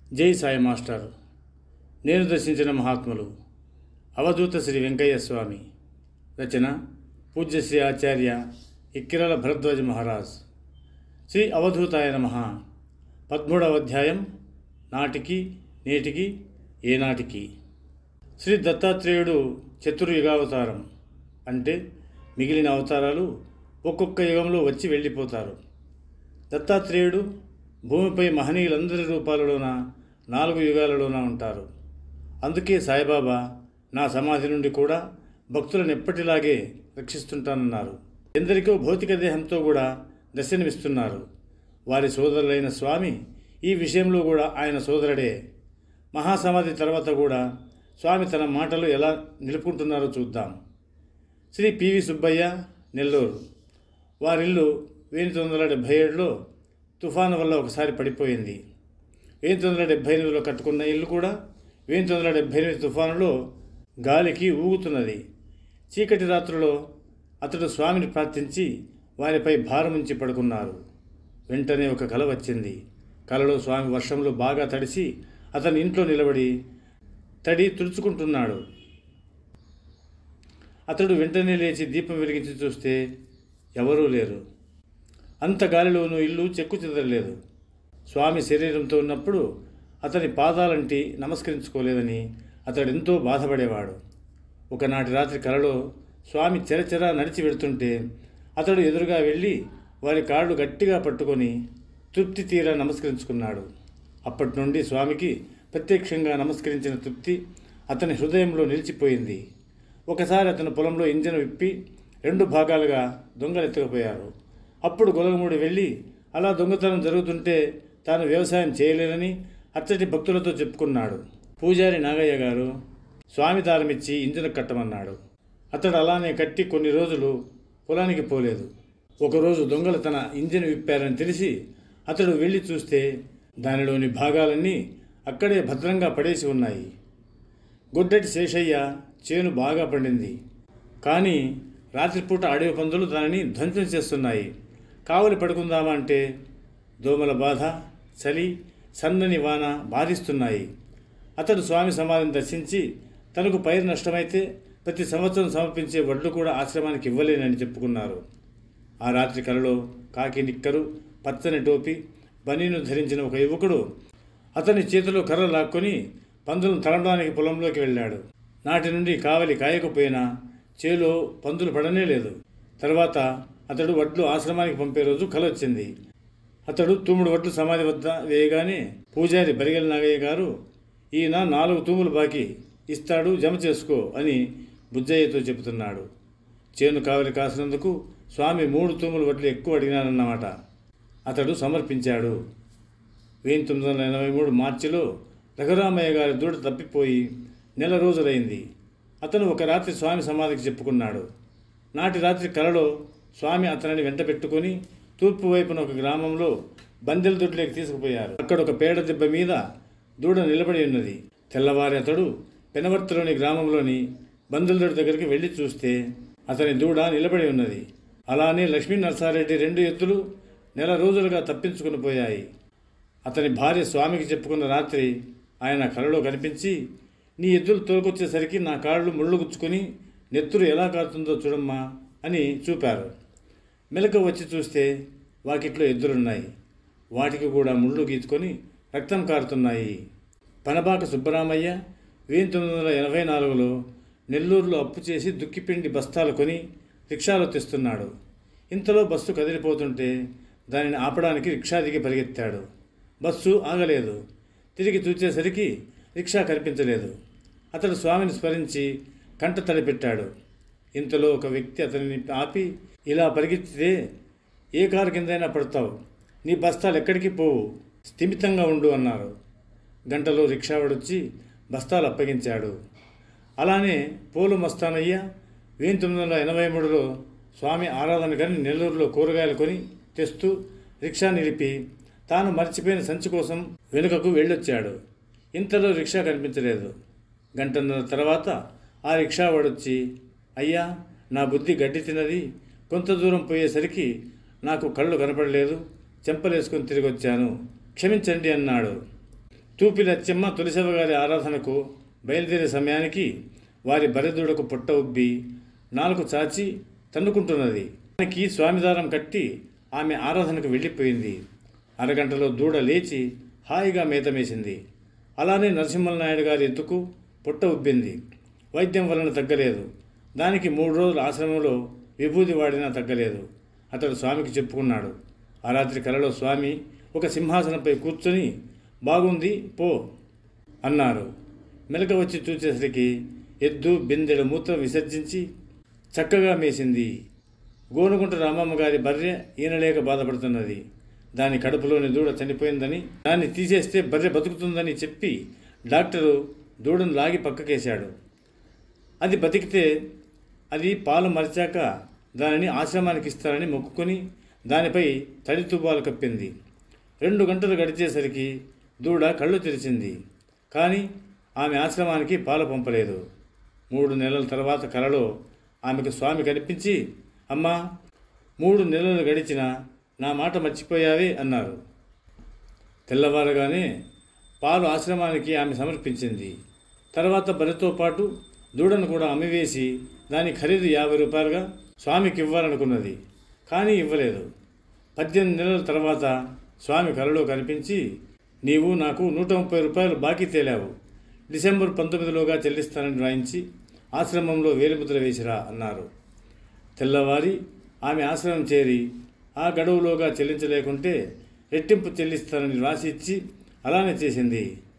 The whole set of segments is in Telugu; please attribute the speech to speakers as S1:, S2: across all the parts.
S1: జై సాయి మాస్టర్ నేను దర్శించిన మహాత్ములు అవధూత శ్రీ వెంకయ్య స్వామి రచన పూజ్య శ్రీ ఆచార్య ఇక్కిరల భరద్వాజ మహారాజ్ శ్రీ అవధూతాయ నమ పద్మూడవ అధ్యాయం నాటికి నేటికి ఏనాటికి శ్రీ దత్తాత్రేయుడు చతుర్యుగావతారం అంటే మిగిలిన అవతారాలు ఒక్కొక్క యుగంలో వచ్చి వెళ్ళిపోతారు దత్తాత్రేయుడు భూమిపై మహనీయులందరి రూపాలలోన నాలుగు యుగాలలోన ఉంటారు అందుకే సాయిబాబా నా సమాధి నుండి కూడా భక్తులను ఎప్పటిలాగే రక్షిస్తుంటానన్నారు ఎందరికో భౌతిక దేహంతో కూడా దర్శనమిస్తున్నారు వారి సోదరులైన స్వామి ఈ విషయంలో కూడా ఆయన సోదరుడే మహాసమాధి తర్వాత కూడా స్వామి తన మాటలు ఎలా నిలుపుకుంటున్నారో చూద్దాం శ్రీ పివి సుబ్బయ్య నెల్లూరు వారిల్లు వెయ్యి వందల డెబ్భై ఏడులో తుఫాను వల్ల ఒకసారి పడిపోయింది వెయ్యి వందల డెబ్భై ఎనిమిదిలో కట్టుకున్న ఇల్లు కూడా వెయ్యి వందల డెబ్భై ఎనిమిది తుఫానులో గాలికి ఊగుతున్నది చీకటి రాత్రులో అతడు స్వామిని ప్రార్థించి వారిపై భారముంచి పడుకున్నారు వెంటనే ఒక కల వచ్చింది కలలో స్వామి వర్షంలో బాగా తడిసి అతని ఇంట్లో నిలబడి తడి తుడుచుకుంటున్నాడు అతడు వెంటనే లేచి దీపం వెలిగించి చూస్తే ఎవరూ లేరు అంత గాలిలోనూ ఇల్లు చెక్కు చెదరలేదు స్వామి శరీరంతో ఉన్నప్పుడు అతని పాదాలంటి నమస్కరించుకోలేదని అతడెంతో బాధపడేవాడు ఒకనాటి రాత్రి కలలో స్వామి చెరచెర నడిచి వెడుతుంటే అతడు ఎదురుగా వెళ్ళి వారి కాళ్ళు గట్టిగా పట్టుకొని తృప్తి తీరా నమస్కరించుకున్నాడు అప్పటి నుండి స్వామికి ప్రత్యక్షంగా నమస్కరించిన తృప్తి అతని హృదయంలో నిలిచిపోయింది ఒకసారి అతని పొలంలో ఇంజన్ విప్పి రెండు భాగాలుగా దొంగలు ఎత్తుకుపోయారు అప్పుడు గొలగమూడి వెళ్ళి అలా దొంగతనం జరుగుతుంటే తాను వ్యవసాయం చేయలేనని అచ్చటి భక్తులతో చెప్పుకున్నాడు పూజారి నాగయ్య గారు స్వామి దారమిచ్చి ఇంజన్ కట్టమన్నాడు అతడు అలానే కట్టి కొన్ని రోజులు పొలానికి పోలేదు ఒకరోజు దొంగలు తన ఇంజిన్ విప్పారని తెలిసి అతడు వెళ్ళి చూస్తే దానిలోని భాగాలన్నీ అక్కడే భద్రంగా పడేసి ఉన్నాయి గొడ్డటి శేషయ్య చేను బాగా పండింది కానీ రాత్రిపూట అడవి పందులు దానిని ధ్వంసం చేస్తున్నాయి కావలి పడుకుందామా అంటే దోమల బాధ చలి సన్నని వాన బాధిస్తున్నాయి అతడు స్వామి సమాధిని దర్శించి తనకు పైరు నష్టమైతే ప్రతి సంవత్సరం సమర్పించే వడ్లు కూడా ఆశ్రమానికి ఇవ్వలేనని చెప్పుకున్నారు ఆ రాత్రి కలలో కాకి నిక్కరు పచ్చని టోపి బనీను ధరించిన ఒక యువకుడు అతని చేతిలో కర్ర లాక్కొని పందులను తరమడానికి పొలంలోకి వెళ్ళాడు నాటి నుండి కావలి కాయకపోయినా చేలో పందులు పడనే లేదు తర్వాత అతడు వడ్లు ఆశ్రమానికి పంపే రోజు కలొచ్చింది అతడు తూముడు వడ్లు సమాధి వద్ద వేయగానే పూజారి బరిగెల నాగయ్య గారు ఈయన నాలుగు తూములు బాకీ ఇస్తాడు జమ చేసుకో అని బుజ్జయ్యతో చెబుతున్నాడు చేను కావలి కాసినందుకు స్వామి మూడు తూములు వడ్లు ఎక్కువ అడిగినారన్నమాట అతడు సమర్పించాడు వెయ్యి తొమ్మిది వందల ఎనభై మూడు మార్చిలో రఘురామయ్య గారి దూడ తప్పిపోయి నెల రోజులైంది అతను ఒక రాత్రి స్వామి సమాధికి చెప్పుకున్నాడు నాటి రాత్రి కలలో స్వామి అతనిని వెంట పెట్టుకుని తూర్పు వైపున ఒక గ్రామంలో బందెల దొడ్లోకి తీసుకుపోయారు అక్కడ ఒక పేడ దెబ్బ మీద దూడ నిలబడి ఉన్నది తెల్లవారి అతడు పెనవర్తలోని గ్రామంలోని బందెల దొడ్డి దగ్గరికి వెళ్ళి చూస్తే అతని దూడ నిలబడి ఉన్నది అలానే లక్ష్మీ నరసారెడ్డి రెండు ఎత్తులు నెల రోజులుగా తప్పించుకుని పోయాయి అతని భార్య స్వామికి చెప్పుకున్న రాత్రి ఆయన కలలో కనిపించి నీ ఎద్దులు తోలుకొచ్చేసరికి నా కాళ్ళు ముళ్ళు గుచ్చుకొని నెత్తురు ఎలా కారుతుందో చూడమ్మా అని చూపారు మెలక వచ్చి చూస్తే వాకిట్లో ఎద్దులున్నాయి వాటికి కూడా ముళ్ళు గీచుకొని రక్తం కారుతున్నాయి పనబాక సుబ్బరామయ్య వెయ్యి తొమ్మిది వందల ఎనభై నాలుగులో నెల్లూరులో అప్పు చేసి దుక్కిపిండి బస్తాలు కొని రిక్షాలో తెస్తున్నాడు ఇంతలో బస్సు కదిలిపోతుంటే దానిని ఆపడానికి రిక్షా దిగి పరిగెత్తాడు బస్సు ఆగలేదు తిరిగి చూచేసరికి రిక్షా కనిపించలేదు అతడు స్వామిని స్మరించి కంట తడిపెట్టాడు ఇంతలో ఒక వ్యక్తి అతనిని ఆపి ఇలా పరిగెత్తితే ఏ కారు కిందైనా పడతావు నీ బస్తాలు ఎక్కడికి పోవు స్థిమితంగా ఉండు అన్నారు గంటలో రిక్షావాడొచ్చి బస్తాలు అప్పగించాడు అలానే పోలు మస్తానయ్య వెయ్యి తొమ్మిది వందల ఎనభై మూడులో స్వామి ఆరాధన కానీ నెల్లూరులో కూరగాయలు కొని తెస్తూ రిక్షా నిలిపి తాను మర్చిపోయిన సంచి కోసం వెనుకకు వెళ్ళొచ్చాడు ఇంతలో రిక్షా కనిపించలేదు గంటన్నర తర్వాత ఆ రిక్షా వాడొచ్చి అయ్యా నా బుద్ధి గడ్డి తిన్నది కొంత దూరం పోయేసరికి నాకు కళ్ళు కనపడలేదు చెంపలేసుకుని తిరిగి వచ్చాను క్షమించండి అన్నాడు తూపి లచ్చమ్మ తులసివ గారి ఆరాధనకు బయలుదేరే సమయానికి వారి బరెదూడకు పొట్ట ఉబ్బి నాలుగు చాచి తన్నుకుంటున్నది దానికి స్వామిదారం కట్టి ఆమె ఆరాధనకు వెళ్ళిపోయింది అరగంటలో దూడ లేచి హాయిగా మేతమేసింది అలానే నరసింహనాయుడు గారి ఎత్తుకు పొట్ట ఉబ్బింది వైద్యం వలన తగ్గలేదు దానికి మూడు రోజులు ఆశ్రమంలో విభూతి వాడినా తగ్గలేదు అతడు స్వామికి చెప్పుకున్నాడు ఆ రాత్రి కలలో స్వామి ఒక సింహాసనంపై కూర్చొని బాగుంది పో అన్నారు మెలక వచ్చి చూసేసరికి ఎద్దు బిందెడు మూత్రం విసర్జించి చక్కగా మేసింది గోనుగుంట రామమ్మ గారి బర్రె ఈనలేక బాధపడుతున్నది దాని కడుపులోని దూడ చనిపోయిందని దాన్ని తీసేస్తే బర్రె బతుకుతుందని చెప్పి డాక్టరు దూడను లాగి పక్కకేశాడు అది బతికితే అది పాలు మరిచాక దానిని ఆశ్రమానికి ఇస్తారని మొక్కుకొని దానిపై తడి తుబాలు కప్పింది రెండు గంటలు గడిచేసరికి దూడ కళ్ళు తెరిచింది కానీ ఆమె ఆశ్రమానికి పాలు పంపలేదు మూడు నెలల తర్వాత కలలో ఆమెకు స్వామి కనిపించి అమ్మా మూడు నెలలు గడిచిన నా మాట మర్చిపోయావే అన్నారు తెల్లవారగానే పాలు ఆశ్రమానికి ఆమె సమర్పించింది తర్వాత బరితో పాటు దూడను కూడా అమ్మివేసి దాని ఖరీదు యాభై రూపాయలుగా స్వామికి ఇవ్వాలనుకున్నది కానీ ఇవ్వలేదు పద్దెనిమిది నెలల తర్వాత స్వామి కలలో కనిపించి నీవు నాకు నూట ముప్పై రూపాయలు బాకీ తేలావు డిసెంబర్ పంతొమ్మిదిలోగా చెల్లిస్తానని రాయించి ఆశ్రమంలో వేలిముద్ర వేసిరా అన్నారు తెల్లవారి ఆమె ఆశ్రమం చేరి ఆ గడువులోగా చెల్లించలేకుంటే రెట్టింపు చెల్లిస్తానని రాసి ఇచ్చి అలానే చేసింది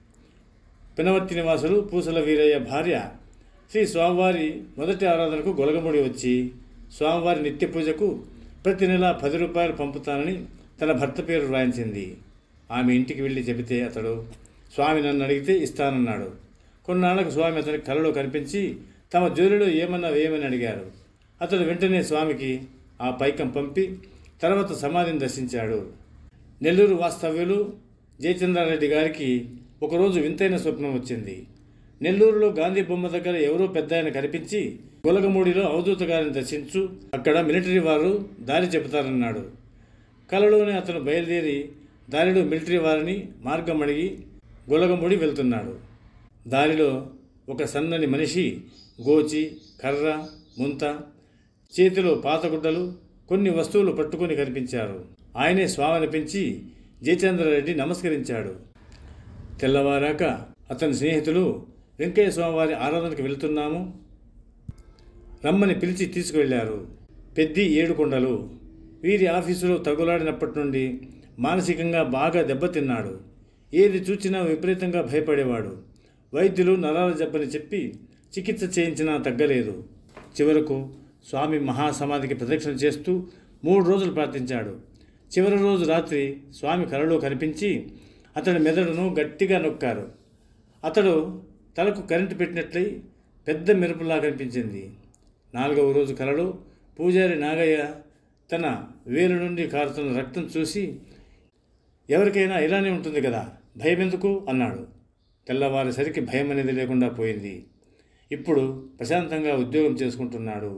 S1: పినవర్తి నివాసులు పూసల వీరయ్య భార్య శ్రీ స్వామివారి మొదటి ఆరాధనకు గొలగముడి వచ్చి స్వామివారి నిత్య పూజకు ప్రతి నెల పది రూపాయలు పంపుతానని తన భర్త పేరు రాయించింది ఆమె ఇంటికి వెళ్ళి చెబితే అతడు స్వామి నన్ను అడిగితే ఇస్తానన్నాడు కొన్నాళ్లకు స్వామి అతనికి కలలో కనిపించి తమ జోలిలో ఏమన్నా వేయమని అడిగారు అతడు వెంటనే స్వామికి ఆ పైకం పంపి తర్వాత సమాధిని దర్శించాడు నెల్లూరు వాస్తవ్యులు జయచంద్రారెడ్డి గారికి ఒకరోజు వింతైన స్వప్నం వచ్చింది నెల్లూరులో గాంధీ బొమ్మ దగ్గర ఎవరో పెద్ద ఆయన కనిపించి గొలగమూడిలో అవధూత గారిని దర్శించు అక్కడ మిలిటరీ వారు దారి చెబుతారన్నాడు కలలోనే అతను బయలుదేరి దారిలో మిలిటరీ వారిని మార్గం అడిగి గొలగముడి వెళ్తున్నాడు దారిలో ఒక సన్నని మనిషి గోచి కర్ర ముంత చేతిలో పాతగుడ్డలు కొన్ని వస్తువులు పట్టుకొని కనిపించారు ఆయనే స్వామిని పెంచి జయచంద్రారెడ్డి నమస్కరించాడు తెల్లవారాక అతని స్నేహితులు వెంకయ్య స్వామివారి ఆరాధనకు వెళుతున్నాము రమ్మని పిలిచి తీసుకువెళ్ళారు పెద్ది ఏడుకొండలు వీరి ఆఫీసులో తగులాడినప్పటి నుండి మానసికంగా బాగా దెబ్బతిన్నాడు ఏది చూచినా విపరీతంగా భయపడేవాడు వైద్యులు నరాల జబ్బని చెప్పి చికిత్స చేయించినా తగ్గలేదు చివరకు స్వామి మహాసమాధికి ప్రదక్షిణ చేస్తూ మూడు రోజులు ప్రార్థించాడు చివరి రోజు రాత్రి స్వామి కలలో కనిపించి అతడి మెదడును గట్టిగా నొక్కారు అతడు తలకు కరెంటు పెట్టినట్లయి పెద్ద మెరుపులా కనిపించింది నాలుగవ రోజు కలలో పూజారి నాగయ్య తన వేలు నుండి కారుతున్న రక్తం చూసి ఎవరికైనా ఇలానే ఉంటుంది కదా భయం ఎందుకు అన్నాడు తెల్లవారేసరికి భయం అనేది లేకుండా పోయింది ఇప్పుడు ప్రశాంతంగా ఉద్యోగం చేసుకుంటున్నాడు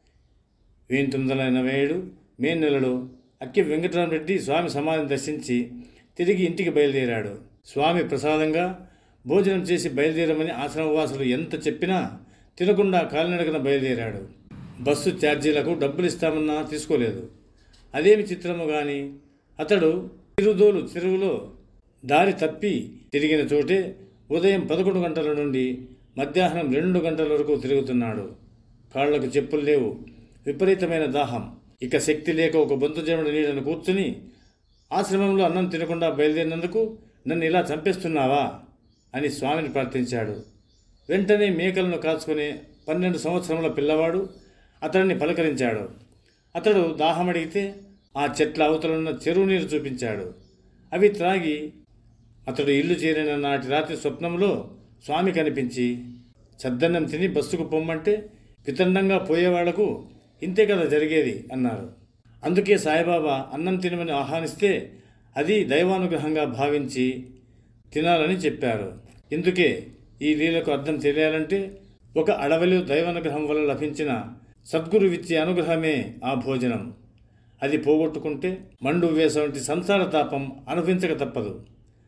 S1: వెయ్యి తొమ్మిది వందల ఎనభై ఏడు మే నెలలో అక్కి వెంకటరామరెడ్డి స్వామి సమాధిని దర్శించి తిరిగి ఇంటికి బయలుదేరాడు స్వామి ప్రసాదంగా భోజనం చేసి బయలుదేరమని ఆశ్రమవాసులు ఎంత చెప్పినా తినకుండా కాలినడకన బయలుదేరాడు బస్సు ఛార్జీలకు డబ్బులు ఇస్తామన్నా తీసుకోలేదు అదేమి చిత్రము కానీ అతడు తిరుదోలు చెరువులో దారి తప్పి తిరిగిన చోటే ఉదయం పదకొండు గంటల నుండి మధ్యాహ్నం రెండు గంటల వరకు తిరుగుతున్నాడు కాళ్లకు చెప్పులు లేవు విపరీతమైన దాహం ఇక శక్తి లేక ఒక బొంతజనుడి నీడను కూర్చుని ఆశ్రమంలో అన్నం తినకుండా బయలుదేరినందుకు నన్ను ఇలా చంపేస్తున్నావా అని స్వామిని ప్రార్థించాడు వెంటనే మేకలను కాచుకునే పన్నెండు సంవత్సరముల పిల్లవాడు అతడిని పలకరించాడు అతడు దాహం అడిగితే ఆ చెట్ల అవతలున్న చెరువు నీరు చూపించాడు అవి త్రాగి అతడు ఇల్లు చేరిన నాటి రాత్రి స్వప్నంలో స్వామి కనిపించి చద్దన్నం తిని బస్సుకు పొమ్మంటే వితండంగా పోయేవాళ్లకు ఇంతే కదా జరిగేది అన్నారు అందుకే సాయిబాబా అన్నం తినమని ఆహ్వానిస్తే అది దైవానుగ్రహంగా భావించి తినాలని చెప్పారు ఇందుకే ఈ లీలకు అర్థం తెలియాలంటే ఒక అడవిలో దైవానుగ్రహం వల్ల లభించిన సద్గురువిచ్చే అనుగ్రహమే ఆ భోజనం అది పోగొట్టుకుంటే మండు వేస వంటి సంసార తాపం అనుభవించక తప్పదు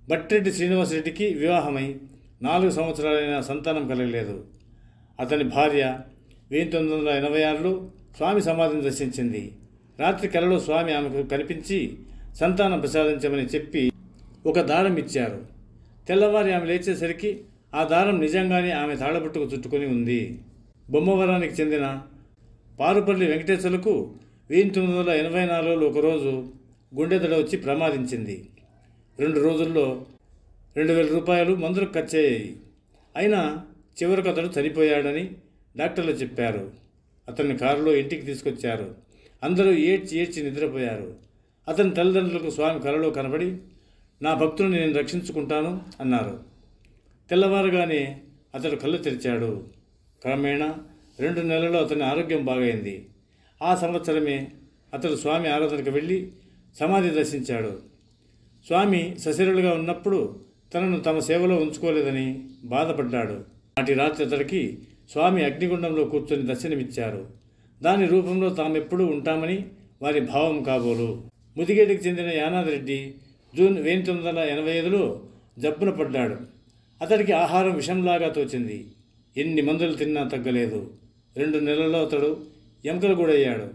S1: బట్టిరెడ్డి శ్రీనివాసరెడ్డికి వివాహమై నాలుగు సంవత్సరాలైన సంతానం కలగలేదు అతని భార్య వెయ్యి తొమ్మిది వందల ఎనభై ఆరులో స్వామి సమాధిని దర్శించింది రాత్రి కలలో స్వామి ఆమెకు కనిపించి సంతానం ప్రసాదించమని చెప్పి ఒక దారం ఇచ్చారు తెల్లవారి ఆమె లేచేసరికి ఆ దారం నిజంగానే ఆమె తాళబట్టుకు చుట్టుకొని ఉంది బొమ్మవరానికి చెందిన పారుపల్లి వెంకటేశ్వర్లకు వెయ్యి తొమ్మిది వందల ఎనభై నాలుగులో ఒకరోజు గుండెదడ వచ్చి ప్రమాదించింది రెండు రోజుల్లో రెండు వేల రూపాయలు మందులకు ఖర్చయ్యాయి అయినా చివరికి అతడు చనిపోయాడని డాక్టర్లు చెప్పారు అతన్ని కారులో ఇంటికి తీసుకొచ్చారు అందరూ ఏడ్చి ఏడ్చి నిద్రపోయారు అతని తల్లిదండ్రులకు స్వామి కలలో కనబడి నా భక్తుని నేను రక్షించుకుంటాను అన్నారు తెల్లవారుగానే అతడు కళ్ళు తెరిచాడు క్రమేణా రెండు నెలల్లో అతని ఆరోగ్యం బాగైంది ఆ సంవత్సరమే అతడు స్వామి ఆరాధనకు వెళ్ళి సమాధి దర్శించాడు స్వామి సశరీరులుగా ఉన్నప్పుడు తనను తమ సేవలో ఉంచుకోలేదని బాధపడ్డాడు నాటి రాత్రి అతడికి స్వామి అగ్నిగుండంలో కూర్చొని దర్శనమిచ్చారు దాని రూపంలో తామెప్పుడూ ఉంటామని వారి భావం కాబోలు ముదిగేటికి చెందిన యానాదిరెడ్డి జూన్ వెయ్యి తొమ్మిది వందల ఎనభై ఐదులో జబ్బున పడ్డాడు అతడికి ఆహారం విషంలాగా తోచింది ఎన్ని మందులు తిన్నా తగ్గలేదు రెండు నెలల్లో అతడు ఎముకలు గుడయ్యాడు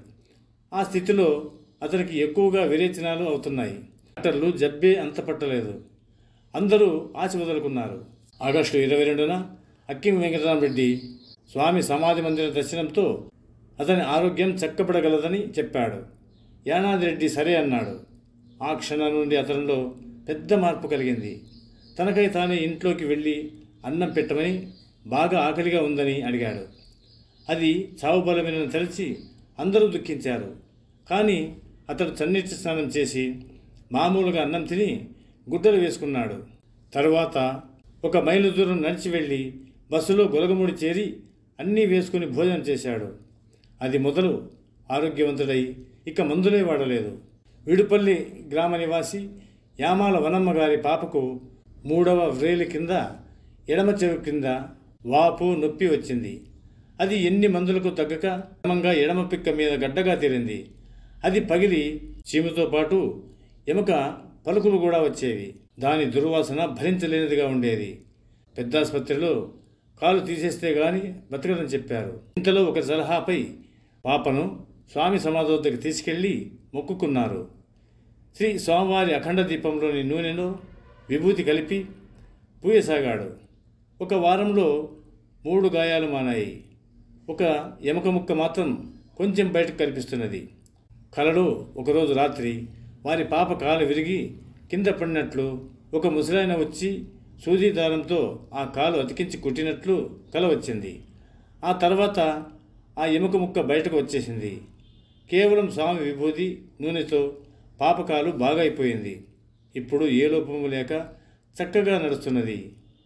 S1: ఆ స్థితిలో అతనికి ఎక్కువగా విరేచనాలు అవుతున్నాయి డాక్టర్లు జబ్బే అంత పట్టలేదు అందరూ ఆశ వదులుకున్నారు ఆగస్టు ఇరవై రెండున అక్కిం వెంకటరామరెడ్డి స్వామి సమాధి మందిర దర్శనంతో అతని ఆరోగ్యం చక్కబడగలదని చెప్పాడు యానాదిరెడ్డి సరే అన్నాడు ఆ క్షణం నుండి అతనిలో పెద్ద మార్పు కలిగింది తనకై తానే ఇంట్లోకి వెళ్ళి అన్నం పెట్టమని బాగా ఆకలిగా ఉందని అడిగాడు అది చావు బలమైన తెలిసి అందరూ దుఃఖించారు కానీ అతడు చన్నీటి స్నానం చేసి మామూలుగా అన్నం తిని గుడ్డలు వేసుకున్నాడు తరువాత ఒక మైలు దూరం నడిచి వెళ్ళి బస్సులో గొలగముడి చేరి అన్నీ వేసుకుని భోజనం చేశాడు అది మొదలు ఆరోగ్యవంతుడై ఇక మందులే వాడలేదు విడుపల్లి గ్రామ నివాసి యామాల వనమ్మ గారి పాపకు మూడవ వ్రేలి కింద ఎడమ చెవి కింద వాపు నొప్పి వచ్చింది అది ఎన్ని మందులకు తగ్గక క్రమంగా ఎడమ పిక్క మీద గడ్డగా తేలింది అది పగిలి చీముతో పాటు ఎముక పలుకులు కూడా వచ్చేవి దాని దుర్వాసన భరించలేనిదిగా ఉండేది పెద్ద ఆసుపత్రిలో కాలు తీసేస్తే గాని బతకదని చెప్పారు ఇంతలో ఒక సలహాపై పాపను స్వామి సమాధి వద్దకు తీసుకెళ్లి మొక్కుకున్నారు శ్రీ స్వామివారి అఖండ దీపంలోని నూనెలో విభూతి కలిపి పూయసాగాడు ఒక వారంలో మూడు గాయాలు మానాయి ఒక ఎముక ముక్క మాత్రం కొంచెం బయటకు కనిపిస్తున్నది కలలో ఒకరోజు రాత్రి వారి పాప కాలు విరిగి కింద పడినట్లు ఒక ముసలాయన వచ్చి సూది దారంతో ఆ కాలు అతికించి కుట్టినట్లు కల వచ్చింది ఆ తర్వాత ఆ ఎముక ముక్క బయటకు వచ్చేసింది కేవలం స్వామి విభూతి నూనెతో పాపకాలు బాగా అయిపోయింది ఇప్పుడు ఏ లోపము లేక చక్కగా నడుస్తున్నది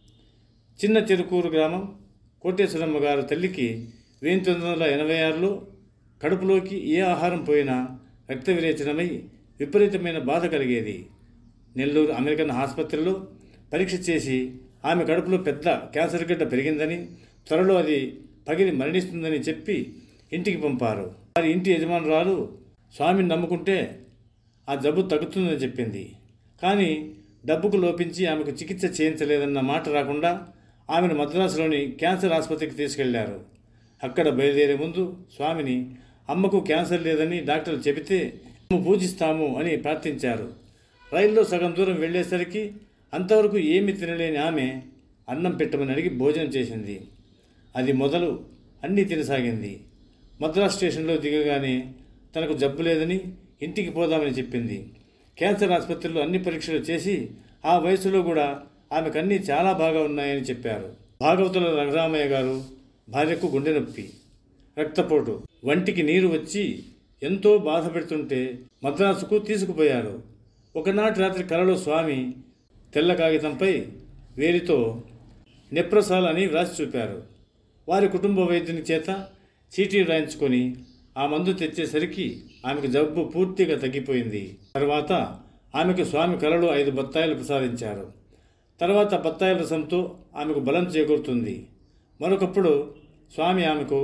S1: చిన్న చెరుకూరు గ్రామం కోటేశ్వరమ్మ గారు తల్లికి వెయ్యి తొమ్మిది వందల ఎనభై ఆరులో కడుపులోకి ఏ ఆహారం పోయినా రక్త విరేచనమై విపరీతమైన బాధ కలిగేది నెల్లూరు అమెరికన్ ఆసుపత్రిలో పరీక్ష చేసి ఆమె కడుపులో పెద్ద క్యాన్సర్ గడ్డ పెరిగిందని త్వరలో అది పగిలి మరణిస్తుందని చెప్పి ఇంటికి పంపారు వారి ఇంటి యజమానురాలు స్వామిని నమ్ముకుంటే ఆ జబ్బు తగ్గుతుందని చెప్పింది కానీ డబ్బుకు లోపించి ఆమెకు చికిత్స చేయించలేదన్న మాట రాకుండా ఆమెను మద్రాసులోని క్యాన్సర్ ఆసుపత్రికి తీసుకెళ్లారు అక్కడ బయలుదేరే ముందు స్వామిని అమ్మకు క్యాన్సర్ లేదని డాక్టర్లు చెబితే మేము పూజిస్తాము అని ప్రార్థించారు రైల్లో సగం దూరం వెళ్ళేసరికి అంతవరకు ఏమి తినలేని ఆమె అన్నం పెట్టమని అడిగి భోజనం చేసింది అది మొదలు అన్నీ తినసాగింది మద్రాస్ స్టేషన్లో దిగగానే తనకు జబ్బు లేదని ఇంటికి పోదామని చెప్పింది క్యాన్సర్ ఆసుపత్రిలో అన్ని పరీక్షలు చేసి ఆ వయసులో కూడా ఆమెకు అన్నీ చాలా బాగా ఉన్నాయని చెప్పారు భాగవతుల రఘురామయ్య గారు భార్యకు గుండె నొప్పి రక్తపోటు వంటికి నీరు వచ్చి ఎంతో బాధ పెడుతుంటే మద్రాసుకు తీసుకుపోయారు ఒకనాటి రాత్రి కలలో స్వామి తెల్ల కాగితంపై వేలితో నెప్రసాల్ అని వ్రాసి చూపారు వారి కుటుంబ వైద్యుని చేత చీటీ రాయించుకొని ఆ మందు తెచ్చేసరికి ఆమెకు జబ్బు పూర్తిగా తగ్గిపోయింది తర్వాత ఆమెకు స్వామి కలలో ఐదు బత్తాయిలు ప్రసాదించారు తర్వాత బత్తాయిల రసంతో ఆమెకు బలం చేకూరుతుంది మరొకప్పుడు స్వామి ఆమెకు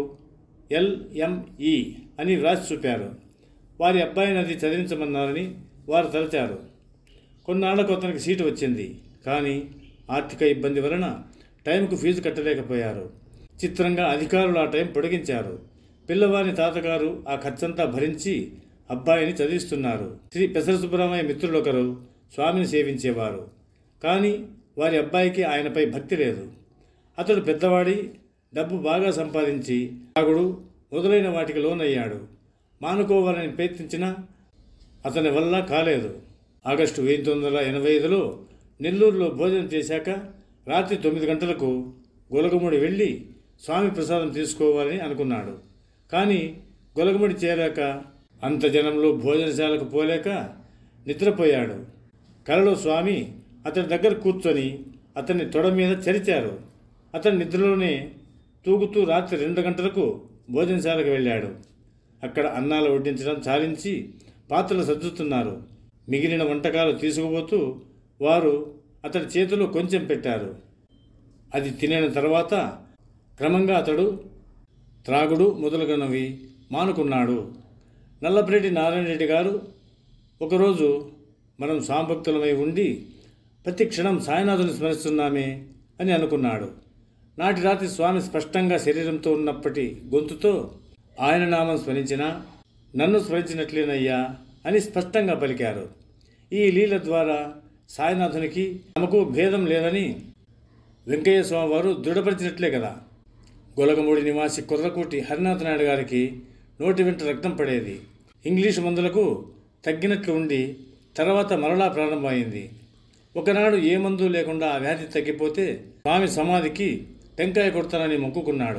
S1: ఎల్ఎంఈ అని వ్రాసి చూపారు వారి అబ్బాయిని అది చదివించమన్నారని వారు తలచారు కొన్నాళ్లకు అతనికి సీటు వచ్చింది కానీ ఆర్థిక ఇబ్బంది వలన టైంకు ఫీజు కట్టలేకపోయారు చిత్రంగా అధికారులు ఆ టైం పొడిగించారు పిల్లవాని తాతగారు ఆ ఖర్చంతా భరించి అబ్బాయిని చదివిస్తున్నారు శ్రీ పెసర సుబ్బరామయ్య మిత్రులొకరు స్వామిని సేవించేవారు కానీ వారి అబ్బాయికి ఆయనపై భక్తి లేదు అతడు పెద్దవాడి డబ్బు బాగా సంపాదించి తాగుడు మొదలైన వాటికి లోనయ్యాడు మానుకోవాలని ప్రయత్నించినా అతని వల్ల కాలేదు ఆగస్టు వెయ్యి తొమ్మిది వందల ఎనభై ఐదులో నెల్లూరులో భోజనం చేశాక రాత్రి తొమ్మిది గంటలకు గొలగముడి వెళ్ళి స్వామి ప్రసాదం తీసుకోవాలని అనుకున్నాడు కానీ గొలగముడి చేరాక అంత జనంలో భోజనశాలకు పోలేక నిద్రపోయాడు కలలో స్వామి అతని దగ్గర కూర్చొని అతన్ని తొడ మీద చరిచారు అతని నిద్రలోనే తూగుతూ రాత్రి రెండు గంటలకు భోజనశాలకు వెళ్ళాడు అక్కడ అన్నాలు వడ్డించడం చాలించి పాత్రలు సర్దుతున్నారు మిగిలిన వంటకాలు తీసుకుపోతూ వారు అతడి చేతిలో కొంచెం పెట్టారు అది తినిన తర్వాత క్రమంగా అతడు త్రాగుడు మొదలుగునవి మానుకున్నాడు నల్లపరెడ్డి నారాయణ రెడ్డి గారు ఒకరోజు మనం సాంభక్తులమై ఉండి ప్రతి క్షణం సాయినాథుని స్మరిస్తున్నామే అని అనుకున్నాడు నాటి రాత్రి స్వామి స్పష్టంగా శరీరంతో ఉన్నప్పటి గొంతుతో ఆయన నామం స్మరించినా నన్ను స్మరించినట్లేనయ్యా అని స్పష్టంగా పలికారు ఈ లీల ద్వారా సాయినాథునికి తమకు భేదం లేదని వెంకయ్య స్వామి వారు దృఢపరిచినట్లే కదా గొలగమూడి నివాసి కుర్రకూటి హరినాథ నాయుడు గారికి నోటి వెంట రక్తం పడేది ఇంగ్లీషు మందులకు తగ్గినట్లు ఉండి తర్వాత మరలా ప్రారంభమైంది ఒకనాడు ఏ మందు లేకుండా ఆ వ్యాధి తగ్గిపోతే స్వామి సమాధికి టెంకాయ కొడతానని మొక్కుకున్నాడు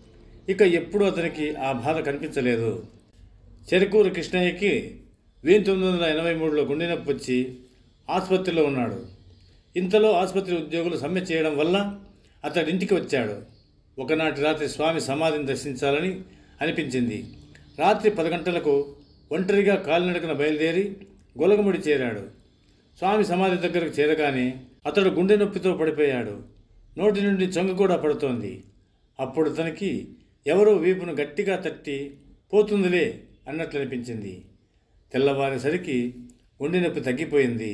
S1: ఇక ఎప్పుడు అతనికి ఆ బాధ కనిపించలేదు చెరుకూరు కృష్ణయ్యకి వెయ్యి తొమ్మిది వందల ఎనభై మూడులో గుండె నొప్పి వచ్చి ఆసుపత్రిలో ఉన్నాడు ఇంతలో ఆసుపత్రి ఉద్యోగులు సమ్మె చేయడం వల్ల అతడి ఇంటికి వచ్చాడు ఒకనాటి రాత్రి స్వామి సమాధిని దర్శించాలని అనిపించింది రాత్రి పది గంటలకు ఒంటరిగా కాలినడకన బయలుదేరి గొలగముడి చేరాడు స్వామి సమాధి దగ్గరకు చేరగానే అతడు గుండె నొప్పితో పడిపోయాడు నోటి నుండి చొంగ కూడా పడుతోంది అప్పుడు తనకి ఎవరో వీపును గట్టిగా తట్టి పోతుందిలే అన్నట్లు అనిపించింది తెల్లవారేసరికి గుండె నొప్పి తగ్గిపోయింది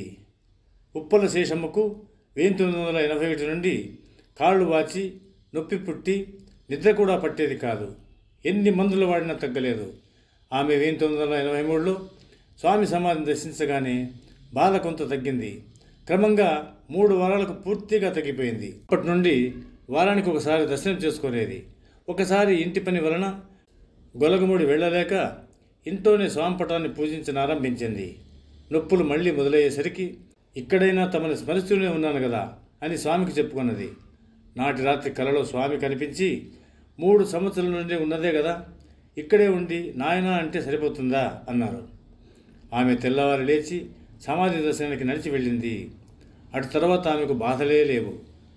S1: ఉప్పల శేషమ్మకు వెయ్యి తొమ్మిది వందల ఎనభై ఒకటి నుండి కాళ్ళు వాచి నొప్పి పుట్టి నిద్ర కూడా పట్టేది కాదు ఎన్ని మందులు వాడినా తగ్గలేదు ఆమె వెయ్యి తొమ్మిది వందల ఎనభై మూడులో స్వామి సమాధిని దర్శించగానే బాధ కొంత తగ్గింది క్రమంగా మూడు వారాలకు పూర్తిగా తగ్గిపోయింది అప్పటి నుండి వారానికి ఒకసారి దర్శనం చేసుకునేది ఒకసారి ఇంటి పని వలన గొలగముడి వెళ్ళలేక ఇంట్లోనే స్వామిపటాన్ని పూజించని ఆరంభించింది నొప్పులు మళ్ళీ మొదలయ్యేసరికి ఇక్కడైనా తమని స్మరిస్తూనే ఉన్నాను కదా అని స్వామికి చెప్పుకున్నది నాటి రాత్రి కలలో స్వామి కనిపించి మూడు సంవత్సరాల నుండి ఉన్నదే కదా ఇక్కడే ఉండి నాయనా అంటే సరిపోతుందా అన్నారు ఆమె తెల్లవారు లేచి సమాధి దర్శనానికి నడిచి వెళ్ళింది అటు తర్వాత ఆమెకు బాధలే లేవు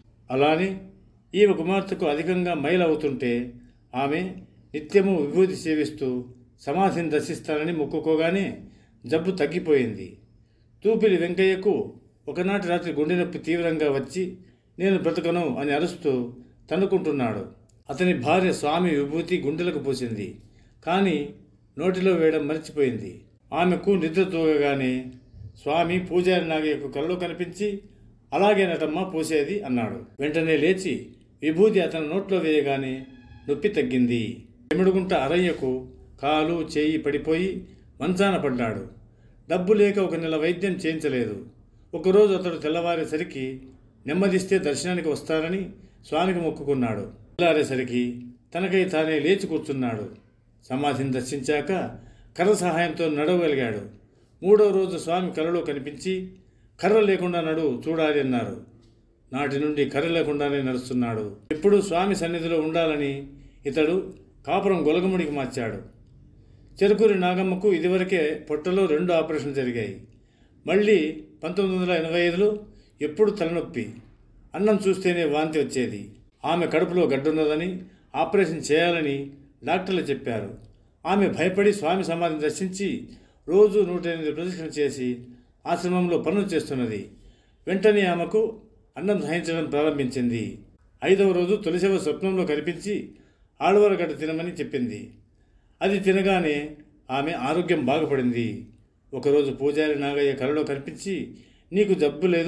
S1: అలానే ఈమె కుమార్తెకు అధికంగా మైలు అవుతుంటే ఆమె నిత్యము విభూతి సేవిస్తూ సమాధిని దర్శిస్తానని మొక్కుకోగానే జబ్బు తగ్గిపోయింది తూపిలి వెంకయ్యకు ఒకనాటి రాత్రి గుండె నొప్పి తీవ్రంగా వచ్చి నేను బ్రతకను అని అరుస్తూ తన్నుకుంటున్నాడు అతని భార్య స్వామి విభూతి గుండెలకు పూసింది కానీ నోటిలో వేయడం మర్చిపోయింది ఆమెకు నిద్ర తూగగానే స్వామి పూజారి నాగయ్యకు కలలో కనిపించి అలాగే నటమ్మ పూసేది అన్నాడు వెంటనే లేచి విభూతి అతని నోట్లో వేయగానే నొప్పి తగ్గింది ఎమిడుగుంట అరయ్యకు కాలు చేయి పడిపోయి మంచాన పడ్డాడు డబ్బు లేక ఒక నెల వైద్యం చేయించలేదు ఒకరోజు అతడు తెల్లవారేసరికి నెమ్మదిస్తే దర్శనానికి వస్తారని స్వామికి మొక్కుకున్నాడు తెల్లారేసరికి తనకై తానే లేచి కూర్చున్నాడు సమాధిని దర్శించాక కర్ర సహాయంతో నడవగలిగాడు మూడో రోజు స్వామి కలలో కనిపించి కర్ర లేకుండా నడు చూడాలి అన్నారు నాటి నుండి కర్ర లేకుండానే నడుస్తున్నాడు ఎప్పుడు స్వామి సన్నిధిలో ఉండాలని ఇతడు కాపురం గొలగముడికి మార్చాడు చెరుకూరి నాగమ్మకు ఇదివరకే పొట్టలో రెండు ఆపరేషన్ జరిగాయి మళ్ళీ పంతొమ్మిది వందల ఎనభై ఐదులో ఎప్పుడు తలనొప్పి అన్నం చూస్తేనే వాంతి వచ్చేది ఆమె కడుపులో గడ్డున్నదని ఆపరేషన్ చేయాలని డాక్టర్లు చెప్పారు ఆమె భయపడి స్వామి సమాధిని దర్శించి రోజు నూట ఎనిమిది ప్రదక్షిణ చేసి ఆశ్రమంలో పనులు చేస్తున్నది వెంటనే ఆమెకు అన్నం సహించడం ప్రారంభించింది ఐదవ రోజు తొలిసెవ స్వప్నంలో కనిపించి ఆడవరగడ్డ తినమని చెప్పింది అది తినగానే ఆమె ఆరోగ్యం బాగుపడింది ఒకరోజు పూజారి నాగయ్య కలలో కనిపించి నీకు జబ్బు లేదు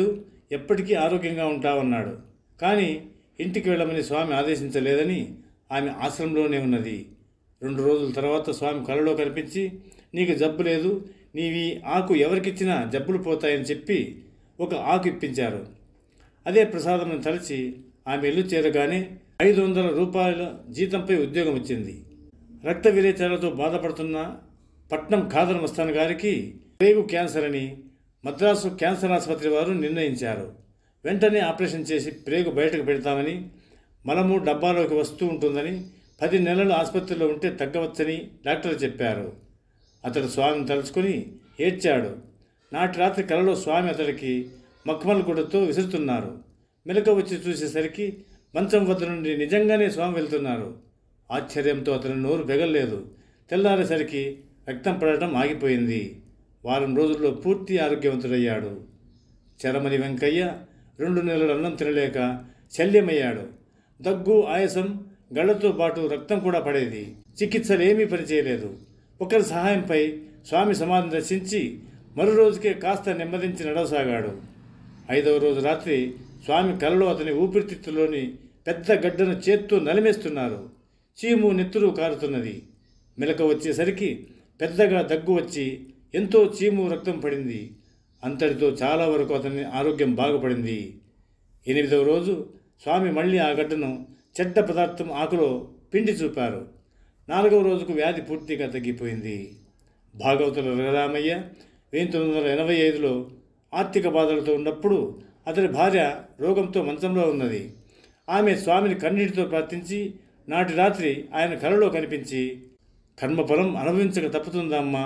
S1: ఎప్పటికీ ఆరోగ్యంగా ఉంటావన్నాడు కానీ ఇంటికి వెళ్ళమని స్వామి ఆదేశించలేదని ఆమె ఆశ్రమంలోనే ఉన్నది రెండు రోజుల తర్వాత స్వామి కలలో కనిపించి నీకు జబ్బు లేదు నీవి ఆకు ఎవరికిచ్చినా జబ్బులు పోతాయని చెప్పి ఒక ఆకు ఇప్పించారు అదే ప్రసాదం తలచి ఆమె ఇల్లు చేరగానే ఐదు వందల రూపాయల జీతంపై ఉద్యోగం వచ్చింది రక్త విరేచనాలతో బాధపడుతున్న పట్నం ఖాదర్ మస్తాన్ గారికి ప్రేగు క్యాన్సర్ అని మద్రాసు క్యాన్సర్ ఆసుపత్రి వారు నిర్ణయించారు వెంటనే ఆపరేషన్ చేసి ప్రేగు బయటకు పెడతామని మలము డబ్బాలోకి వస్తూ ఉంటుందని పది నెలలు ఆసుపత్రిలో ఉంటే తగ్గవచ్చని డాక్టర్ చెప్పారు అతడు స్వామిని తలుచుకుని ఏడ్చాడు నాటి రాత్రి కలలో స్వామి అతడికి మక్మల్ గుడ్డతో విసురుతున్నారు మెలక వచ్చి చూసేసరికి మంచం వద్ద నుండి నిజంగానే స్వామి వెళ్తున్నారు ఆశ్చర్యంతో అతని నోరు పెగల్లేదు తెల్లారేసరికి రక్తం పడటం ఆగిపోయింది వారం రోజుల్లో పూర్తి ఆరోగ్యవంతుడయ్యాడు చరమని వెంకయ్య రెండు నెలలు అన్నం తినలేక శల్యమయ్యాడు దగ్గు ఆయాసం గళ్లతో పాటు రక్తం కూడా పడేది చికిత్సలు ఏమీ పనిచేయలేదు ఒకరి సహాయంపై స్వామి సమాధిని దర్శించి మరో రోజుకే కాస్త నెమ్మదించి నడవసాగాడు ఐదవ రోజు రాత్రి స్వామి కలలో అతని ఊపిరితిత్తులోని పెద్ద గడ్డను చేత్తో నలిమేస్తున్నారు చీము నెత్తురు కారుతున్నది మెలక వచ్చేసరికి పెద్దగా దగ్గు వచ్చి ఎంతో చీము రక్తం పడింది అంతటితో చాలా వరకు అతని ఆరోగ్యం బాగుపడింది ఎనిమిదవ రోజు స్వామి మళ్ళీ ఆ గడ్డను చెడ్డ పదార్థం ఆకులో పిండి చూపారు నాలుగవ రోజుకు వ్యాధి పూర్తిగా తగ్గిపోయింది భాగవతుల రఘురామయ్య వెయ్యి తొమ్మిది వందల ఎనభై ఐదులో ఆర్థిక బాధలతో ఉన్నప్పుడు అతని భార్య రోగంతో మంచంలో ఉన్నది ఆమె స్వామిని కన్నీటితో ప్రార్థించి నాటి రాత్రి ఆయన కలలో కనిపించి కర్మఫలం అనుభవించక తప్పుతుందమ్మా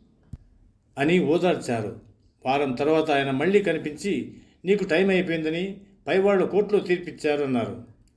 S1: అని ఓదార్చారు వారం తర్వాత ఆయన మళ్ళీ కనిపించి నీకు టైం అయిపోయిందని పైవాళ్ళు కోర్టులో తీర్పిచ్చారు అన్నారు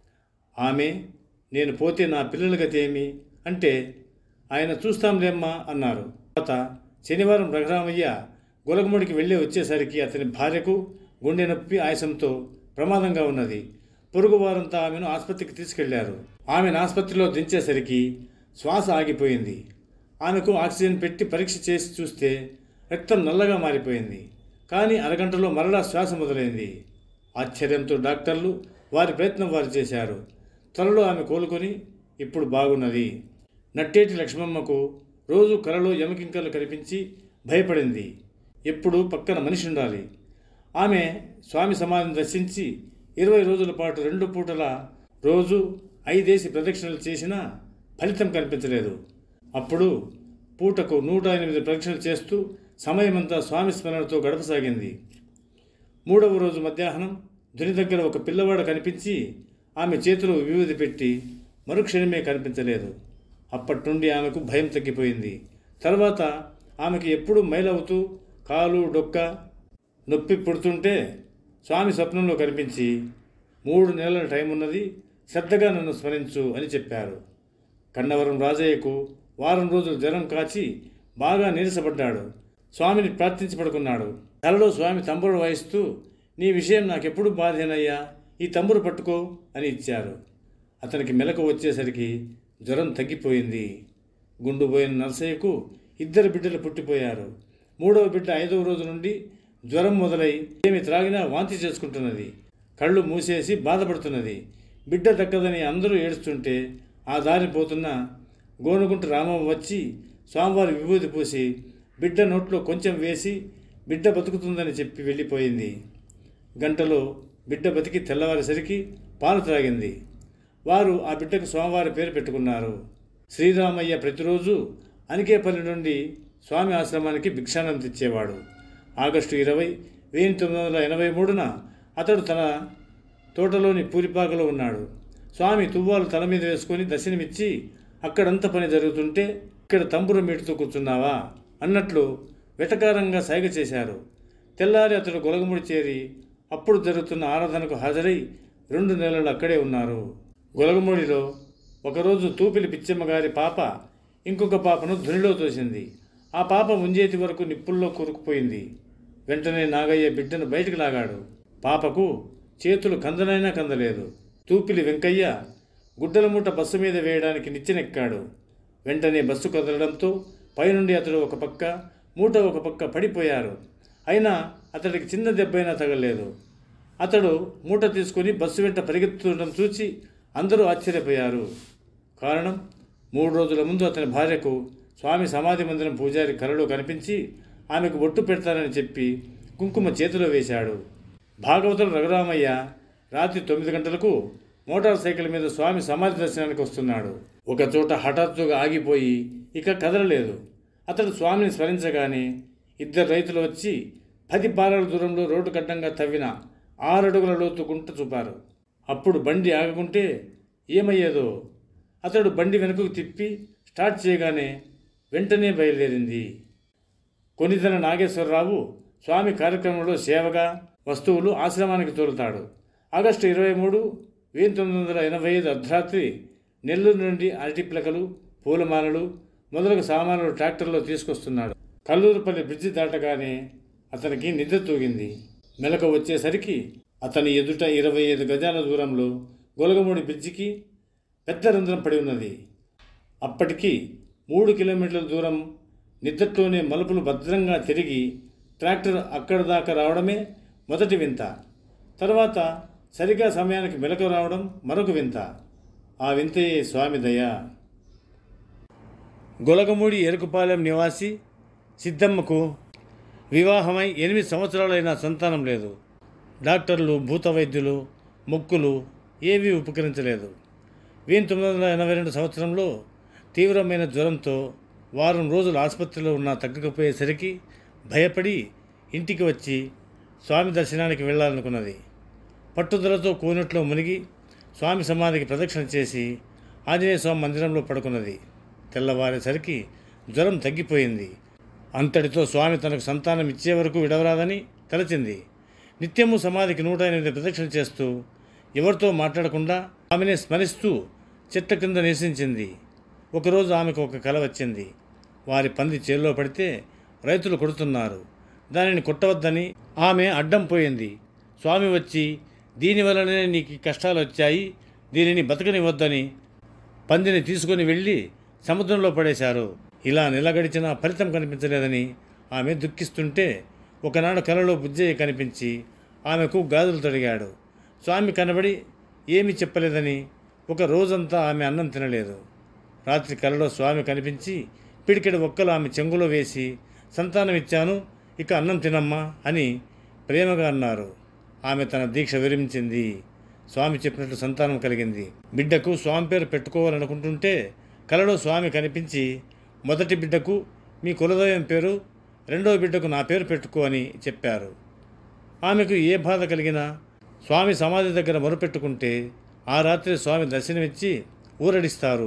S1: ఆమె నేను పోతే నా పిల్లల గతి ఏమి అంటే ఆయన చూస్తాంలేమ్మా అన్నారు తర్వాత శనివారం రఘురామయ్య గొలగముడికి వెళ్ళి వచ్చేసరికి అతని భార్యకు గుండె నొప్పి ఆయాసంతో ప్రమాదంగా ఉన్నది పొరుగు వారంతా ఆమెను ఆసుపత్రికి తీసుకెళ్లారు ఆమెను ఆసుపత్రిలో దించేసరికి శ్వాస ఆగిపోయింది ఆమెకు ఆక్సిజన్ పెట్టి పరీక్ష చేసి చూస్తే రక్తం నల్లగా మారిపోయింది కానీ అరగంటలో మరలా శ్వాస మొదలైంది ఆశ్చర్యంతో డాక్టర్లు వారి ప్రయత్నం వారు చేశారు త్వరలో ఆమె కోలుకొని ఇప్పుడు బాగున్నది నట్టేటి లక్ష్మమ్మకు రోజు కలలో యమకింకలు కనిపించి భయపడింది ఎప్పుడు పక్కన మనిషి ఉండాలి ఆమె స్వామి సమాధిని దర్శించి ఇరవై రోజుల పాటు రెండు పూటల రోజు ఐదేసి ప్రదక్షిణలు చేసినా ఫలితం కనిపించలేదు అప్పుడు పూటకు నూట ఎనిమిది ప్రదక్షిణలు చేస్తూ సమయమంతా స్వామి స్మరణతో గడపసాగింది మూడవ రోజు మధ్యాహ్నం ధుని దగ్గర ఒక పిల్లవాడు కనిపించి ఆమె చేతిలో విభూది పెట్టి మరుక్షణమే కనిపించలేదు అప్పటి నుండి ఆమెకు భయం తగ్గిపోయింది తర్వాత ఆమెకి ఎప్పుడూ మైలవుతూ కాలు డొక్క నొప్పి పుడుతుంటే స్వామి స్వప్నంలో కనిపించి మూడు నెలల టైం ఉన్నది శ్రద్ధగా నన్ను స్మరించు అని చెప్పారు కన్నవరం రాజయ్యకు వారం రోజులు జ్వరం కాచి బాగా నీరసపడ్డాడు స్వామిని ప్రార్థించి పడుకున్నాడు తలలో స్వామి తంబురు వాయిస్తూ నీ విషయం నాకెప్పుడు బాధేనయ్యా ఈ తంబురు పట్టుకో అని ఇచ్చారు అతనికి మెలకు వచ్చేసరికి జ్వరం తగ్గిపోయింది గుండు పోయిన నర్సయ్యకు ఇద్దరు బిడ్డలు పుట్టిపోయారు మూడవ బిడ్డ ఐదవ రోజు నుండి జ్వరం మొదలై ఏమి త్రాగినా వాంతి చేసుకుంటున్నది కళ్ళు మూసేసి బాధపడుతున్నది బిడ్డ దక్కదని అందరూ ఏడుస్తుంటే ఆ దారి పోతున్న గోనుగుంట రామం వచ్చి స్వామివారి విభూతి పూసి బిడ్డ నోట్లో కొంచెం వేసి బిడ్డ బతుకుతుందని చెప్పి వెళ్ళిపోయింది గంటలో బిడ్డ బతికి తెల్లవారేసరికి పాలు త్రాగింది వారు ఆ బిడ్డకు స్వామివారి పేరు పెట్టుకున్నారు శ్రీరామయ్య ప్రతిరోజు అనికేపల్లి నుండి స్వామి ఆశ్రమానికి భిక్షానం తెచ్చేవాడు ఆగస్టు ఇరవై వెయ్యి తొమ్మిది వందల ఎనభై మూడున అతడు తన తోటలోని పూరిపాకలో ఉన్నాడు స్వామి తువ్వాలు తల మీద వేసుకొని దర్శనమిచ్చి అక్కడంత పని జరుగుతుంటే ఇక్కడ తంబుర మీటుతూ కూర్చున్నావా అన్నట్లు వెటకారంగా సైగ చేశారు తెల్లారి అతడు గొలగముడి చేరి అప్పుడు జరుగుతున్న ఆరాధనకు హాజరై రెండు నెలలు అక్కడే ఉన్నారు గొలగముడిలో ఒకరోజు తూపిలి పిచ్చమ్మ గారి పాప ఇంకొక పాపను ధునిలో తోసింది ఆ పాప ముంజేతి వరకు నిప్పుల్లో కూరుకుపోయింది వెంటనే నాగయ్య బిడ్డను బయటికి లాగాడు పాపకు చేతులు కందనైనా కందలేదు తూపిలి వెంకయ్య గుడ్డల మూట బస్సు మీద వేయడానికి నిచ్చెనెక్కాడు వెంటనే బస్సు కదలడంతో పైనుండి అతడు ఒక పక్క మూట ఒక పక్క పడిపోయారు అయినా అతడికి చిన్న దెబ్బైనా తగలేదు అతడు మూట తీసుకుని బస్సు వెంట పరిగెత్తుతుండడం చూచి అందరూ ఆశ్చర్యపోయారు కారణం మూడు రోజుల ముందు అతని భార్యకు స్వామి సమాధి మందిరం పూజారి కలలో కనిపించి ఆమెకు బొట్టు పెడతానని చెప్పి కుంకుమ చేతిలో వేశాడు భాగవతుడు రఘురామయ్య రాత్రి తొమ్మిది గంటలకు మోటార్ సైకిల్ మీద స్వామి సమాధి దర్శనానికి వస్తున్నాడు ఒక చోట హఠాత్తుగా ఆగిపోయి ఇక కదలలేదు అతడు స్వామిని స్మరించగానే ఇద్దరు రైతులు వచ్చి పది పారాల దూరంలో రోడ్డు గడ్డంగా తవ్విన ఆరడుగుల లోతు గుంట చూపారు అప్పుడు బండి ఆగకుంటే ఏమయ్యేదో అతడు బండి వెనుకకు తిప్పి స్టార్ట్ చేయగానే వెంటనే బయలుదేరింది కొనితన నాగేశ్వరరావు స్వామి కార్యక్రమంలో సేవగా వస్తువులు ఆశ్రమానికి తోలుతాడు ఆగస్టు ఇరవై మూడు వెయ్యి తొమ్మిది వందల ఎనభై ఐదు అర్ధరాత్రి నెల్లూరు నుండి అరటి పిలకలు పూలమాలలు మొదలగు సామాన్లు ట్రాక్టర్లో తీసుకొస్తున్నాడు కల్లూరుపల్లి బ్రిడ్జి దాటగానే అతనికి నిద్ర తూగింది మెలకు వచ్చేసరికి అతని ఎదుట ఇరవై ఐదు గజాల దూరంలో గొలగమూడి బ్రిడ్జికి పెద్ద రంధ్రం పడి ఉన్నది అప్పటికి మూడు కిలోమీటర్ల దూరం నిద్రలోనే మలుపులు భద్రంగా తిరిగి ట్రాక్టర్ అక్కడి దాకా రావడమే మొదటి వింత తర్వాత సరిగా సమయానికి మెలకు రావడం మరొక వింత ఆ వింతయే స్వామి దయ గొలగమూడి ఎరుకుపాలెం నివాసి సిద్ధమ్మకు వివాహమై ఎనిమిది సంవత్సరాలైన సంతానం లేదు డాక్టర్లు భూత వైద్యులు మొక్కులు ఏవీ ఉపకరించలేదు వీన్ తొమ్మిది వందల ఎనభై రెండు సంవత్సరంలో తీవ్రమైన జ్వరంతో వారం రోజులు ఆసుపత్రిలో ఉన్న తగ్గకపోయేసరికి భయపడి ఇంటికి వచ్చి స్వామి దర్శనానికి వెళ్ళాలనుకున్నది పట్టుదలతో కోనట్లో మునిగి స్వామి సమాధికి ప్రదక్షిణ చేసి ఆంజనేయ స్వామి మందిరంలో పడుకున్నది తెల్లవారేసరికి జ్వరం తగ్గిపోయింది అంతటితో స్వామి తనకు సంతానం ఇచ్చే వరకు విడవరాదని తలచింది నిత్యము సమాధికి నూట ఎనిమిది ప్రదక్షిణ చేస్తూ ఎవరితో మాట్లాడకుండా ఆమెనే స్మరిస్తూ చెట్ల కింద నివసించింది ఒకరోజు ఆమెకు ఒక కల వచ్చింది వారి పంది చేల్లో పడితే రైతులు కొడుతున్నారు దానిని కొట్టవద్దని ఆమె అడ్డం పోయింది స్వామి వచ్చి దీనివల్లనే నీకు ఈ కష్టాలు వచ్చాయి దీనిని బతకనివద్దని పందిని తీసుకొని వెళ్ళి సముద్రంలో పడేశారు ఇలా నిలగడిచిన ఫలితం కనిపించలేదని ఆమె దుఃఖిస్తుంటే ఒకనాడు కలలో బుజ్జయ్య కనిపించి ఆమెకు గాజులు తొడిగాడు స్వామి కనబడి ఏమీ చెప్పలేదని ఒక రోజంతా ఆమె అన్నం తినలేదు రాత్రి కలలో స్వామి కనిపించి పిడికెడు ఒక్కలు ఆమె చెంగులో వేసి సంతానం ఇచ్చాను ఇక అన్నం తినమ్మా అని ప్రేమగా అన్నారు ఆమె తన దీక్ష విరమించింది స్వామి చెప్పినట్లు సంతానం కలిగింది బిడ్డకు స్వామి పేరు పెట్టుకోవాలనుకుంటుంటే కలలో స్వామి కనిపించి మొదటి బిడ్డకు మీ కులదైవం పేరు రెండో బిడ్డకు నా పేరు పెట్టుకో అని చెప్పారు ఆమెకు ఏ బాధ కలిగినా స్వామి సమాధి దగ్గర మొరుపెట్టుకుంటే ఆ రాత్రి స్వామి దర్శనమిచ్చి ఊరడిస్తారు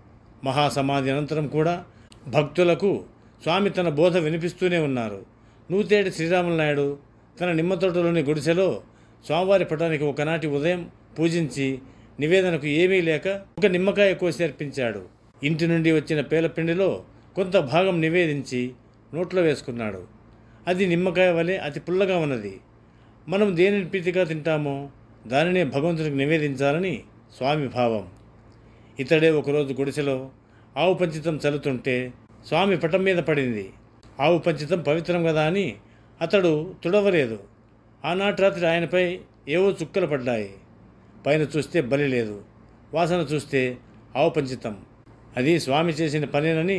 S1: మహాసమాధి అనంతరం కూడా భక్తులకు స్వామి తన బోధ వినిపిస్తూనే ఉన్నారు నూతేటి శ్రీరాములు నాయుడు తన నిమ్మతోటలోని గుడిసెలో స్వామివారి పటానికి ఒకనాటి ఉదయం పూజించి నివేదనకు ఏమీ లేక ఒక నిమ్మకాయ కోసి అర్పించాడు ఇంటి నుండి వచ్చిన పేలపిండిలో కొంత భాగం నివేదించి నోట్లో వేసుకున్నాడు అది నిమ్మకాయ వలె అతి పుల్లగా ఉన్నది మనం దేనిని ప్రీతిగా తింటామో దానినే భగవంతునికి నివేదించాలని స్వామి భావం ఇతడే ఒకరోజు గుడిసెలో ఆవు పంచితం చల్లుతుంటే స్వామి పటం మీద పడింది ఆవు పంచితం పవిత్రం కదా అని అతడు తుడవలేదు ఆనాటి రాత్రి ఆయనపై ఏవో చుక్కలు పడ్డాయి పైన చూస్తే బలి లేదు వాసన చూస్తే ఆవు పంచితం అది స్వామి చేసిన పనేనని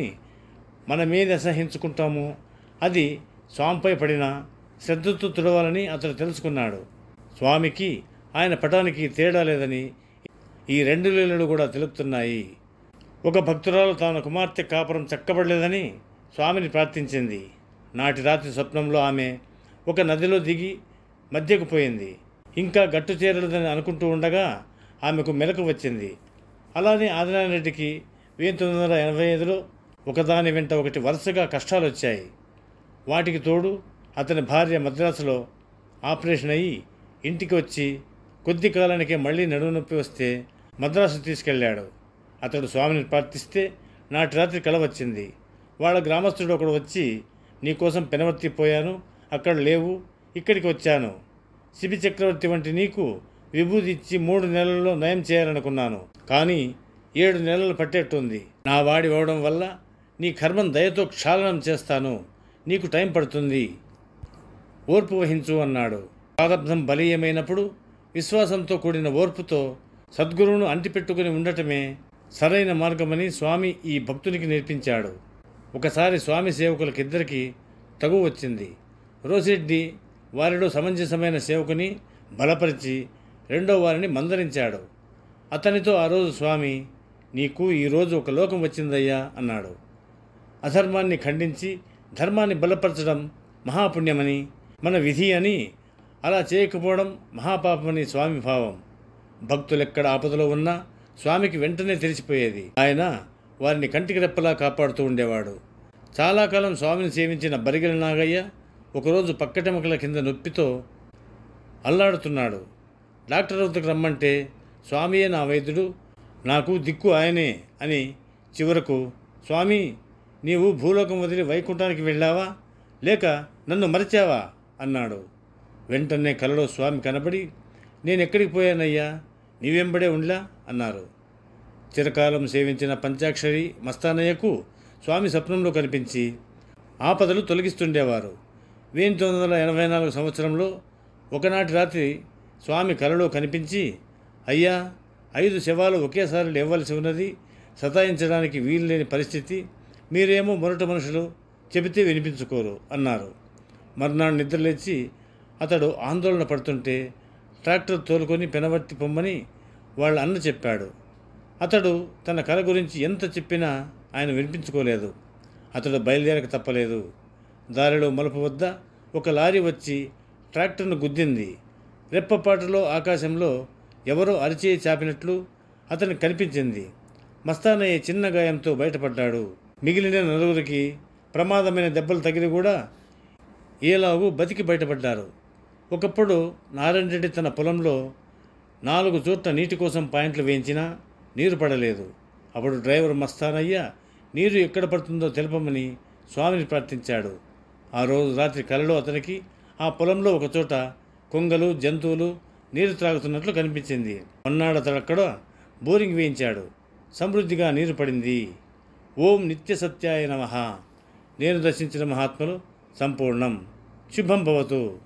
S1: మనమేది అసహించుకుంటామో అది స్వామిపై పడిన శ్రద్ధతో తుడవాలని అతడు తెలుసుకున్నాడు స్వామికి ఆయన పటానికి తేడా లేదని ఈ రెండు లీలలు కూడా తెలుపుతున్నాయి ఒక భక్తురాలు తాను కుమార్తె కాపురం చక్కబడలేదని స్వామిని ప్రార్థించింది నాటి రాత్రి స్వప్నంలో ఆమె ఒక నదిలో దిగి మధ్యకు పోయింది ఇంకా గట్టు చేరలేదని అనుకుంటూ ఉండగా ఆమెకు మెలకు వచ్చింది అలానే ఆదినారాయణ రెడ్డికి వెయ్యి తొమ్మిది వందల ఎనభై ఐదులో ఒకదాని వెంట ఒకటి వరుసగా కష్టాలు వచ్చాయి వాటికి తోడు అతని భార్య మద్రాసులో ఆపరేషన్ అయ్యి ఇంటికి వచ్చి కొద్ది కాలానికే మళ్ళీ నడుము నొప్పి వస్తే మద్రాసు తీసుకెళ్ళాడు అతడు స్వామిని ప్రార్థిస్తే నాటి రాత్రి కల వచ్చింది వాళ్ళ గ్రామస్తుడు ఒకడు వచ్చి నీకోసం పెనవర్తి పోయాను అక్కడ లేవు ఇక్కడికి వచ్చాను శిబి చక్రవర్తి వంటి నీకు విభూతి ఇచ్చి మూడు నెలల్లో నయం చేయాలనుకున్నాను కానీ ఏడు నెలలు పట్టేట్టుంది నా వాడి అవడం వల్ల నీ కర్మం దయతో క్షాళనం చేస్తాను నీకు టైం పడుతుంది ఓర్పు వహించు అన్నాడు ప్రారంభం బలీయమైనప్పుడు విశ్వాసంతో కూడిన ఓర్పుతో సద్గురువును అంటిపెట్టుకుని ఉండటమే సరైన మార్గమని స్వామి ఈ భక్తునికి నేర్పించాడు ఒకసారి స్వామి సేవకులకిద్దరికీ తగు వచ్చింది రోసిడ్డి వారిలో సమంజసమైన సేవకుని బలపరిచి రెండో వారిని మందరించాడు అతనితో ఆ రోజు స్వామి నీకు ఈరోజు ఒక లోకం వచ్చిందయ్యా అన్నాడు అధర్మాన్ని ఖండించి ధర్మాన్ని బలపరచడం మహాపుణ్యమని మన విధి అని అలా చేయకపోవడం మహాపాపమని స్వామి భావం భక్తులెక్కడ ఆపదలో ఉన్నా స్వామికి వెంటనే తెలిసిపోయేది ఆయన వారిని కంటికి రెప్పలా కాపాడుతూ ఉండేవాడు చాలా కాలం స్వామిని సేవించిన బరిగెల నాగయ్య ఒకరోజు పక్కటెమకల కింద నొప్పితో అల్లాడుతున్నాడు డాక్టర్ వద్దకు రమ్మంటే స్వామియే నా వైద్యుడు నాకు దిక్కు ఆయనే అని చివరకు స్వామి నీవు భూలోకం వదిలి వైకుంఠానికి వెళ్ళావా లేక నన్ను మరిచావా అన్నాడు వెంటనే కలలో స్వామి కనబడి నేను ఎక్కడికి పోయానయ్యా నీవెంబడే ఉండ్లా అన్నారు చిరకాలం సేవించిన పంచాక్షరి మస్తానయ్యకు స్వామి స్వప్నంలో కనిపించి ఆపదలు తొలగిస్తుండేవారు వెయ్యి తొమ్మిది వందల ఎనభై నాలుగు సంవత్సరంలో ఒకనాటి రాత్రి స్వామి కలలో కనిపించి అయ్యా ఐదు శవాలు ఒకేసారి లేవలసి ఉన్నది సతాయించడానికి వీలులేని పరిస్థితి మీరేమో మొరట మనుషులు చెబితే వినిపించుకోరు అన్నారు మర్నాడు నిద్రలేచి అతడు ఆందోళన పడుతుంటే ట్రాక్టర్ తోలుకొని పెనవర్తి పొమ్మని వాళ్ళ అన్న చెప్పాడు అతడు తన కళ గురించి ఎంత చెప్పినా ఆయన వినిపించుకోలేదు అతడు బయలుదేరక తప్పలేదు దారిలో మలుపు వద్ద ఒక లారీ వచ్చి ట్రాక్టర్ను గుద్దింది రెప్పపాటులో ఆకాశంలో ఎవరో అరిచేయి చాపినట్లు అతనికి కనిపించింది మస్తానయ్య చిన్న గాయంతో బయటపడ్డాడు మిగిలిన నలుగురికి ప్రమాదమైన దెబ్బలు తగిలి కూడా ఏలాగు బతికి బయటపడ్డారు ఒకప్పుడు నారాయణ రెడ్డి తన పొలంలో నాలుగు చోట్ల నీటి కోసం పాయింట్లు వేయించినా నీరు పడలేదు అప్పుడు డ్రైవర్ మస్తానయ్య నీరు ఎక్కడ పడుతుందో తెలపమని స్వామిని ప్రార్థించాడు ఆ రోజు రాత్రి కలలో అతనికి ఆ పొలంలో ఒక చోట కొంగలు జంతువులు నీరు త్రాగుతున్నట్లు కనిపించింది మొన్నాడు అతడు అక్కడ బోరింగ్ వేయించాడు సమృద్ధిగా నీరు పడింది ఓం నిత్య సత్యాయ నమ నేను దర్శించిన మహాత్ములు సంపూర్ణం శుభం భవతు